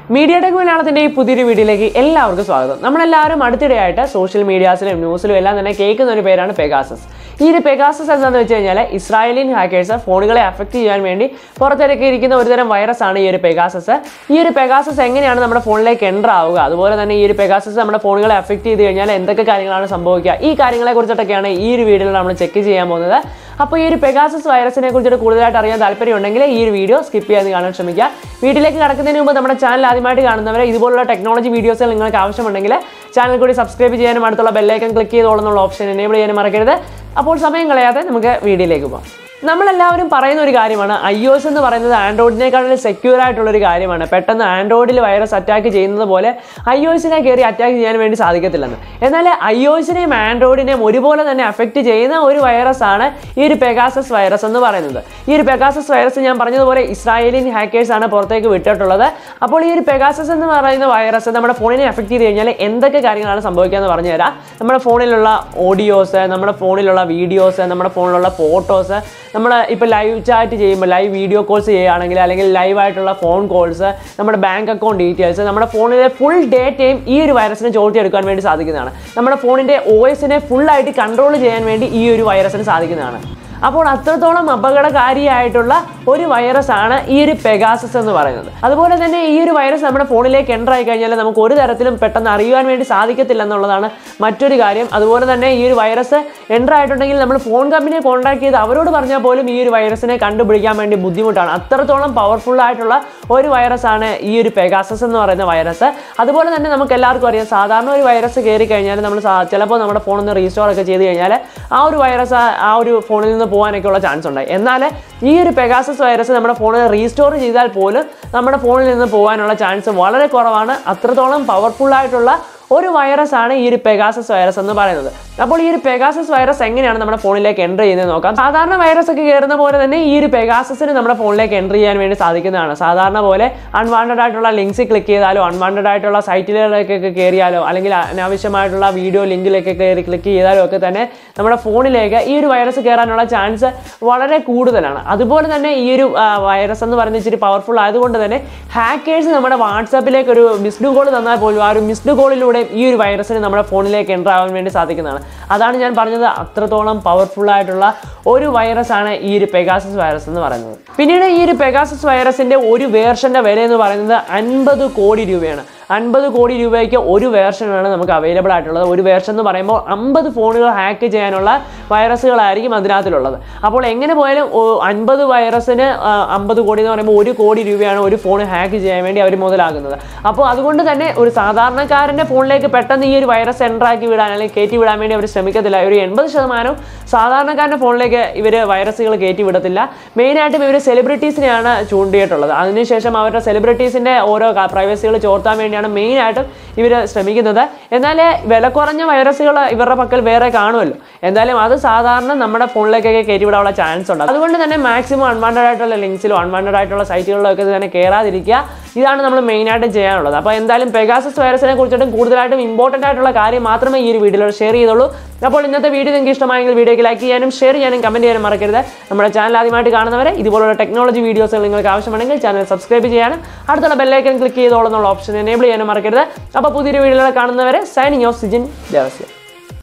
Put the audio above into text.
media tech മലയാളത്തിന്റെ ഈ പുതിയൊരു വീഡിയോയിലേക്ക് എല്ലാവർക്കും സ്വാഗതം നമ്മളെല്ലാവരും അടുത്തിടെയായിട്ട് സോഷ്യൽ മീഡിയാസിലും ന്യൂസിലും എല്ലാം തന്നെ കേൾക്കുന്ന ഒരു പേരാണ് പെഗാസസ് ഈ ഒരു പെഗാസസ് എന്താണെന്ന് വെച്ച് കഴിഞ്ഞാൽ ഇസ്രായേലിയൻ ഹാക്കേഴ്സ് ഫോണുകളെ അഫക്റ്റ് ചെയ്യാൻ വേണ്ടി പുറത്തിറക്കിയിരിക്കുന്ന ഒരുതരം വൈറസ് ആണ് ഈ ഒരു പെഗാസസ് ഈ ഒരു പെഗാസസ് എങ്ങനെയാണ് നമ്മുടെ ഫോണിലേക്ക് എൻ്റർ ആവുക അതുപോലെ തന്നെ ഈ ഒരു പെഗാസസ് നമ്മുടെ ഫോണുകളെ അഫക്റ്റ് ചെയ്ത് കഴിഞ്ഞാൽ എന്തൊക്കെ കാര്യങ്ങളാണ് സംഭവിക്കുക ഈ കാര്യങ്ങളെ കുറിച്ചിട്ടൊക്കെയാണ് ഈ ഒരു വീഡിയോയിൽ നമ്മൾ ചെക്ക് ചെയ്യാൻ പോകുന്നത് അപ്പോൾ ഈ ഒരു പെഗാസസ് വൈറസിനെ കുറിച്ചിട്ട് കൂടുതലായിട്ട് അറിയാൻ താല്പര്യമുണ്ടെങ്കിൽ ഈ ഒരു വീഡിയോ സ്കിപ്പ് ചെയ്യാതെ കാണാൻ ശ്രമിക്കുക വീട്ടിലേക്ക് കടക്കുന്നതിന് മുമ്പ് നമ്മുടെ ചാനൽ ആദ്യമായിട്ട് കാണുന്നവരെ ഇതുപോലുള്ള ടെക്നോളജി വീഡിയോസ് നിങ്ങൾക്ക് ആവശ്യമുണ്ടെങ്കിൽ ചാനൽ കൂടി സബ്സ്ക്രൈബ് ചെയ്യാനും അടുത്തുള്ള ബെല്ലൈക്കൺ ക്ലിക്ക് ചെയ്തോളെന്നുള്ള ഓപ്ഷൻ എനേബിൾ ചെയ്യാനും മറക്കരുത് അപ്പോൾ സമയം കളയാതെ നമുക്ക് വീഡിയോയിലേക്ക് പോകാം നമ്മളെല്ലാവരും പറയുന്ന ഒരു കാര്യമാണ് ഐ ഒ എസ് എന്ന് പറയുന്നത് ആൻഡ്രോയിഡിനേക്കാളും സെക്യൂർ ആയിട്ടുള്ള ഒരു കാര്യമാണ് പെട്ടെന്ന് ആൻഡ്രോയിഡിൽ വൈറസ് അറ്റാക്ക് ചെയ്യുന്നത് പോലെ ഐ ഒ എസിനെ കയറി അറ്റാക്ക് ചെയ്യാൻ വേണ്ടി സാധിക്കത്തില്ലെന്ന് എന്നാൽ ഐ ഒ എസിനെയും ആൻഡ്രോയിഡിനെയും ഒരുപോലെ തന്നെ അഫക്റ്റ് ചെയ്യുന്ന ഒരു വൈറസ് ആണ് ഈ ഒരു പെഗാസസ് വൈറസ് എന്ന് പറയുന്നത് ഈ ഒരു പെഗാസസ് വൈറസ് ഞാൻ പറഞ്ഞതുപോലെ ഇസ്രായേലിയൻ ഹാക്കേഴ്സ് ആണ് പുറത്തേക്ക് വിട്ടിട്ടുള്ളത് അപ്പോൾ ഈ ഒരു പെഗാസസ് എന്ന് പറയുന്ന വൈറസ് നമ്മുടെ ഫോണിനെ അഫക്റ്റ് ചെയ്ത് കഴിഞ്ഞാൽ എന്തൊക്കെ കാര്യങ്ങളാണ് സംഭവിക്കുക എന്ന് പറഞ്ഞു തരാം നമ്മുടെ ഫോണിലുള്ള ഓഡിയോസ് നമ്മുടെ ഫോണിലുള്ള വീഡിയോസ് നമ്മുടെ ഫോണിലുള്ള ഫോട്ടോസ് നമ്മൾ ഇപ്പോൾ ലൈവ് ചാറ്റ് ചെയ്യുമ്പോൾ ലൈവ് വീഡിയോ കോൾസ് ചെയ്യുകയാണെങ്കിൽ അല്ലെങ്കിൽ ലൈവ് ആയിട്ടുള്ള ഫോൺ കോൾസ് നമ്മുടെ ബാങ്ക് അക്കൗണ്ട് ഡീറ്റെയിൽസ് നമ്മുടെ ഫോണിലെ ഫുൾ ഡേറ്റയും ഈ ഒരു വൈറസിനെ ചോർത്തിയെടുക്കാൻ വേണ്ടി സാധിക്കുന്നതാണ് നമ്മുടെ ഫോണിൻ്റെ ഒ എസിനെ ഫുള്ളായിട്ട് കൺട്രോൾ ചെയ്യാൻ വേണ്ടി ഈ ഒരു വൈറസിന് സാധിക്കുന്നതാണ് അപ്പോൾ അത്രത്തോളം അപകടകാരിയായിട്ടുള്ള ഒരു വൈറസ് ആണ് ഈ ഒരു പെഗാസസ് എന്ന് പറയുന്നത് അതുപോലെ തന്നെ ഈ ഒരു വൈറസ് നമ്മുടെ ഫോണിലേക്ക് എൻ്റർ ആയി കഴിഞ്ഞാൽ നമുക്ക് ഒരു തരത്തിലും പെട്ടെന്ന് അറിയുവാൻ വേണ്ടി സാധിക്കത്തില്ല എന്നുള്ളതാണ് മറ്റൊരു കാര്യം അതുപോലെ തന്നെ ഈ ഒരു വൈറസ് എൻ്റർ ആയിട്ടുണ്ടെങ്കിൽ നമ്മൾ ഫോൺ കമ്പനിയെ കോൺടാക്ട് ചെയ്ത് അവരോട് പറഞ്ഞാൽ പോലും ഈ ഒരു വൈറസിനെ കണ്ടുപിടിക്കാൻ വേണ്ടി ബുദ്ധിമുട്ടാണ് അത്രത്തോളം പവർഫുൾ ആയിട്ടുള്ള ഒരു വൈറസ് ആണ് ഈ ഒരു പെഗാസസ് എന്ന് പറയുന്ന വൈറസ് അതുപോലെ തന്നെ നമുക്ക് എല്ലാവർക്കും അറിയാം സാധാരണ ഒരു വൈറസ് കയറി കഴിഞ്ഞാൽ നമ്മൾ ചിലപ്പോൾ നമ്മുടെ ഫോൺ ഒന്ന് റീസ്റ്റോർ ഒക്കെ ചെയ്ത് കഴിഞ്ഞാൽ ആ ഒരു വൈറസ് ആ ഒരു ഫോണിൽ നിന്ന് പോകാനൊക്കെ ഉള്ള ചാൻസ് ഉണ്ട് എന്നാൽ ഈ ഒരു പെഗാസസ് വൈറസ് നമ്മുടെ ഫോണിൽ റീസ്റ്റോർ ചെയ്താൽ പോലും നമ്മുടെ ഫോണിൽ നിന്ന് പോകാനുള്ള ചാൻസ് വളരെ കുറവാണ് അത്രത്തോളം പവർഫുൾ ആയിട്ടുള്ള ഒരു വൈറസ് ആണ് ഈ ഒരു പെഗാസസ് വൈറസ് എന്ന് പറയുന്നത് അപ്പോൾ ഈ ഒരു പെഗാസസ് വൈറസ് എങ്ങനെയാണ് നമ്മുടെ ഫോണിലേക്ക് എൻ്റർ ചെയ്യുന്നത് നോക്കാം സാധാരണ വൈറസ് ഒക്കെ കയറുന്ന പോലെ തന്നെ ഈ ഒരു പെഗാസസിന് നമ്മുടെ ഫോണിലേക്ക് എൻ്റർ ചെയ്യാൻ വേണ്ടി സാധിക്കുന്നതാണ് സാധാരണ പോലെ അൺവാണ്ടഡ് ആയിട്ടുള്ള ലിങ്ക്സ് ക്ലിക്ക് ചെയ്താലോ അൺവാണ്ടഡ് ആയിട്ടുള്ള സൈറ്റിലേക്കൊക്കെ കയറിയാലോ അല്ലെങ്കിൽ അനാവശ്യമായിട്ടുള്ള വീഡിയോ ലിങ്കിലേക്ക് കയറി ക്ലിക്ക് ചെയ്താലോ ഒക്കെ തന്നെ നമ്മുടെ ഫോണിലേക്ക് ഈ ഒരു വൈറസ് കയറാനുള്ള ചാൻസ് വളരെ കൂടുതലാണ് അതുപോലെ തന്നെ ഈ ഒരു വൈറസ് എന്ന് പറയുന്നത് ഇച്ചിരി പവർഫുൾ ആയതുകൊണ്ട് തന്നെ ഹാക്കേഴ്സ് നമ്മുടെ വാട്സാപ്പിലേക്ക് ഒരു മിസ്ഡ് കോൾ തന്നാൽ പോലും ആ ഒരു മിസ്ഡ് കോളിലൂടെ ഈ ഒരു വൈറസിന് നമ്മുടെ ഫോണിലേക്ക് എൻ്റർ ആവാൻ വേണ്ടി സാധിക്കുന്നതാണ് അതാണ് ഞാൻ പറഞ്ഞത് അത്രത്തോളം പവർഫുൾ ആയിട്ടുള്ള ഒരു വൈറസ് ആണ് ഈ ഒരു പെഗാസസ് വൈറസ് എന്ന് പറയുന്നത് പിന്നീട് ഈ ഒരു പെഗാസസ് വൈറസിന്റെ ഒരു വേർഷന്റെ വില എന്ന് പറയുന്നത് അൻപത് കോടി രൂപയാണ് അൻപത് കോടി രൂപയ്ക്ക് ഒരു വേർഷനാണ് നമുക്ക് അവൈലബിൾ ആയിട്ടുള്ളത് ഒരു വേർഷൻ എന്ന് പറയുമ്പോൾ അമ്പത് ഫോണുകൾ ഹാക്ക് ചെയ്യാനുള്ള വൈറസുകളായിരിക്കും അതിനകത്തിലുള്ളത് അപ്പോൾ എങ്ങനെ പോയാലും അൻപത് വൈറസിന് അമ്പത് കോടി എന്ന് പറയുമ്പോൾ ഒരു കോടി രൂപയാണ് ഒരു ഫോൺ ഹാക്ക് ചെയ്യാൻ വേണ്ടി അവർ മുതലാകുന്നത് അപ്പോൾ അതുകൊണ്ട് തന്നെ ഒരു സാധാരണക്കാരൻ്റെ ഫോണിലേക്ക് പെട്ടെന്ന് ഈ ഒരു വൈറസ് എൻ്റർ ആക്കി വിടാൻ അല്ലെങ്കിൽ കയറ്റി വിടാൻ വേണ്ടി അവർ ശ്രമിക്കത്തില്ല ഒരു എൺപത് ശതമാനം സാധാരണക്കാരൻ്റെ ഫോണിലേക്ക് ഇവർ വൈറസുകൾ കയറ്റി വിടത്തില്ല മെയിനായിട്ടും ഇവർ സെലിബ്രിറ്റീസിനെയാണ് ചൂണ്ടിയിട്ടുള്ളത് അതിനുശേഷം അവരുടെ സെലിബ്രിറ്റീസിൻ്റെ ഓരോ പ്രൈവസികൾ ചോർത്താൻ വേണ്ടിയാണ് മെയിനായിട്ടും ഇവർ ശ്രമിക്കുന്നത് എന്നാൽ വില കുറഞ്ഞ വൈറസുകൾ ഇവരുടെ പക്കൽ വേറെ കാണുമല്ലോ എന്തായാലും അത് സാധാരണ നമ്മുടെ ഫോണിലേക്കൊക്കെ കയറ്റി വിടാനുള്ള ചാൻസ് ഉണ്ട് അതുകൊണ്ട് തന്നെ മാക്സിമം അൺവാണ്ടഡ് ആയിട്ടുള്ള ലിങ്ക്സിലും അൺവാണ്ടഡ് ആയിട്ടുള്ള സൈറ്റുകളിലും ഒക്കെ തന്നെ കയറാതിരിക്കുക ഇതാണ് നമ്മൾ മെയിനായിട്ടും ചെയ്യാനുള്ളത് അപ്പോൾ എന്തായാലും പെഗാസസ് വൈറസിനെ കുറിച്ചിട്ടും കൂടുതലായിട്ടും ഇമ്പോർട്ടൻ്റ് ആയിട്ടുള്ള കാര്യം മാത്രമേ ഈ ഒരു വീഡിയോയിൽ ഷെയർ ചെയ്തുള്ളൂ അപ്പോൾ ഇന്നത്തെ വീഡിയോ നിങ്ങൾക്ക് ഇഷ്ടമായെങ്കിൽ വീഡിയോയ്ക്ക് ലൈക്ക് ചെയ്യാനും ഷെയർ ചെയ്യാനും കമൻറ്റ് ചെയ്യാനും മറക്കരുത് നമ്മുടെ ചാനൽ ആദ്യമായിട്ട് കാണുന്നവരെ ഇതുപോലുള്ള ടെക്നോളജി വീഡിയോസുകൾ നിങ്ങൾക്ക് ആവശ്യമുണ്ടെങ്കിൽ ചാനൽ സബ്സ്ക്രൈബ് ചെയ്യാനും അടുത്തുള്ള ബെല്ലൈക്കൻ ക്ലിക്ക് ചെയ്തോളെന്നുള്ള ഓപ്ഷൻ എനേബിൾ ചെയ്യാനും മറക്കരുത് അപ്പോൾ പുതിയൊരു വീഡിയോയിൽ കാണുന്നവരെ സൈനിങ് ഓഫ് സിജിൻ ദേവസ്യ